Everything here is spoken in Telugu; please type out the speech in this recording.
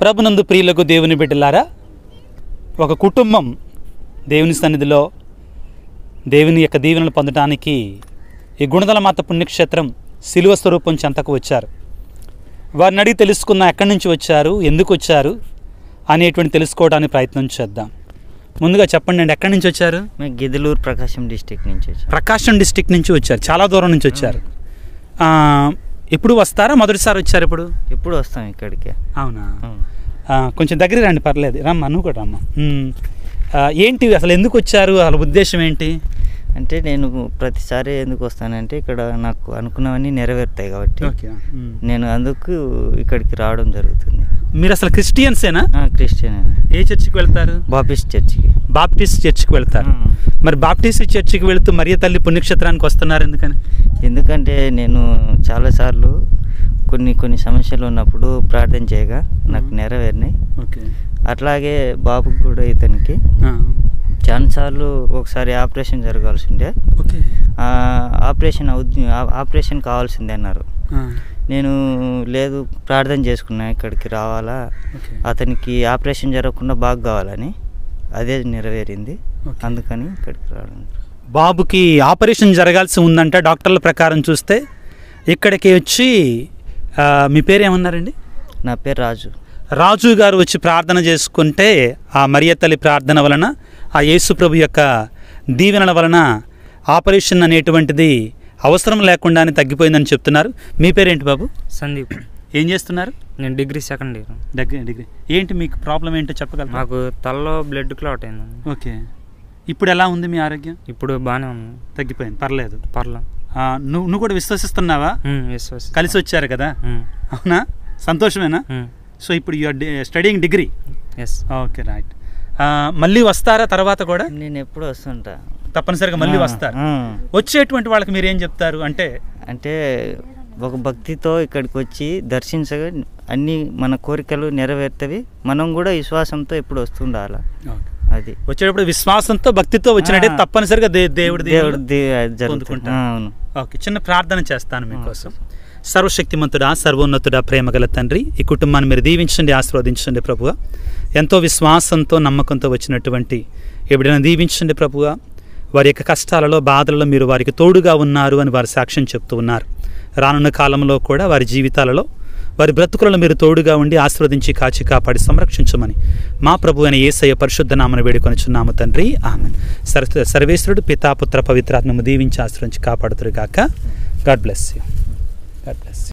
ప్రభునందు ప్రియులకు దేవుని బిడ్డలారా ఒక కుటుంబం దేవుని సన్నిధిలో దేవుని యొక్క దీవెనలు పొందడానికి ఈ గుణదల మాత పుణ్యక్షేత్రం శిలువ స్వరూపం చెంతకు వచ్చారు వారిని అడిగి తెలుసుకున్న ఎక్కడి నుంచి వచ్చారు ఎందుకు వచ్చారు అనేటువంటి తెలుసుకోవడానికి ప్రయత్నం చేద్దాం ముందుగా చెప్పండి అండి ఎక్కడి నుంచి వచ్చారు మేము గిద్దలూరు ప్రకాశం డిస్టిక్ నుంచి వచ్చాం ప్రకాశం డిస్టిక్ నుంచి వచ్చారు చాలా దూరం నుంచి వచ్చారు ఆ, ఎప్పుడు వస్తారా మొదటిసారి వచ్చారు ఇప్పుడు ఎప్పుడు వస్తాం ఇక్కడికి అవునా ఆ, కొంచెం దగ్గర రండి పర్లేదు రమ్మా నువ్వు కూడా రమ్మా ఉమ్. ఆ, ఏంటి అసలు ఎందుకు వచ్చారు అసలు ఉద్దేశం ఏంటి అంటే నేను ప్రతిసారి ఎందుకు వస్తానంటే ఇక్కడ నాకు అనుకున్నవన్నీ నెరవేరుతాయి కాబట్టి ఓకే ఉమ్. నేను అందుకు ఇక్కడికి రావడం జరుగుతుంది మీరు అసలు క్రిస్టియన్సేనా ఆ, క్రిస్టియన్ ఏ చర్చికి వెళ్తారు బాపిస్ట్ చర్చికి బాప్టిస్ట్ చర్చికి వెళ్తారు ఉమ్. మరి బాప్టిస్ట్ చర్చికి వెళుతూ మరియ తల్లి పుణ్యక్షేత్రానికి వస్తున్నారు ఎందుకని ఎందుకంటే నేను చాలాసార్లు కొన్ని కొన్ని సమస్యలు ఉన్నప్పుడు ప్రార్థన చేయగా నాకు నెరవేరినాయి ఓకే అట్లాగే బాబుకి కూడా ఇతనికి చాలాసార్లు ఒకసారి ఆపరేషన్ జరగాల్సి ఉండే ఓకే ఆ, ఆపరేషన్ అవుద్ది ఆ- ఆపరేషన్ కావాల్సిందే అన్నారు నేను లేదు ప్రార్థన చేసుకున్నా ఇక్కడికి రావాలా ఓకే అతనికి ఆపరేషన్ జరగకుండా బాగా కావాలని అదే నెరవేరింది ఓకే. అందుకని ఇక్కడికి రావడం బాబుకి ఆపరేషన్ జరగాల్సి ఉందంట డాక్టర్ల ప్రకారం చూస్తే ఇక్కడికి వచ్చి ఆ, మీ పేరు ఏమన్నారండి నా పేరు రాజు రాజు గారు వచ్చి ప్రార్థన చేసుకుంటే ఆ మరియ తల్లి ప్రార్థన వలన ఆ యేసు ప్రభు యొక్క దీవెనల వలన ఆపరేషన్ అనేటువంటిది అవసరం లేకుండానే తగ్గిపోయిందని చెప్తున్నారు మీ పేరేంటి బాబు సందీప్ ఏం చేస్తున్నారు నేను డిగ్రీ సెకండ్ ఇయర్ దగ్గర డిగ్రీ ఏంటి మీకు ప్రాబ్లం ఏంటో చెప్పగలరా నాకు తలలో బ్లడ్ క్లాట్ అయింది ఓకే ఇప్పుడు ఎలా ఉంది మీ ఆరోగ్యం ఇప్పుడు బాగానే ఉంది తగ్గిపోయింది పర్లేదు పర్లా ఆ, నువ్వు నువ్వు కూడా విశ్వసిస్తున్నావా విశ్వాస కలిసి వచ్చారు కదా అవునా సంతోషమేనా సో ఇప్పుడు you are studying degree yes okay right మళ్ళీ వస్తారా తర్వాత కూడా నేను ఎప్పుడు వస్తుంటా తప్పనిసరిగా మళ్ళీ ఆ, వస్తారు ఆ. వచ్చేటువంటి వాళ్ళకి మీరు ఏం చెప్తారు అంటే అంటే ఒక భక్తితో ఇక్కడికి వచ్చి దర్శించగా అన్ని మన కోరికలు నెరవేరుతవి మనం కూడా విశ్వాసంతో ఎప్పుడు వస్తుండాల అది వచ్చేటప్పుడు విశ్వాసంతో భక్తితో వచ్చినట్టే ఆ. తప్పనిసరిగా దే దేవుడి దేవుడు దేవుడు దే- జరుగుతుంది పొందుకుంటారు. ఆ, అవును ఓకే చిన్న ప్రార్థన చేస్తాను మీకోసం సర్వశక్తిమంతుడా సర్వోన్నతుడా ప్రేమగల తండ్రి ఈ కుటుంబాన్ని మీరు దీవించండి ఆశీర్వదించండి ప్రభువ ఎంతో విశ్వాసంతో నమ్మకంతో వచ్చినటువంటి ఎప్పుడైనా దీవించండి ప్రభువ వారి యొక్క కష్టాలలో బాధలలో మీరు వారికి తోడుగా ఉన్నారు అని వారి సాక్ష్యం చెప్తూ ఉన్నారు రానున్న కాలంలో కూడా వారి జీవితాలలో వారి బ్రతుకులలో మీరు తోడుగా ఉండి ఆశీర్వదించి కాచి కాపాడి సంరక్షించమని మా ప్రభు అయిన ఏసయ్య పరిశుద్ధ నామను వేడుకొనిచున్నాము తండ్రి ఆమె సర్ సర్వేశ్వరుడు పితాపుత్ర పవిత్రాత్మము దీవించి ఆశ్రయించి కాపాడుతురు గాక god bless you god bless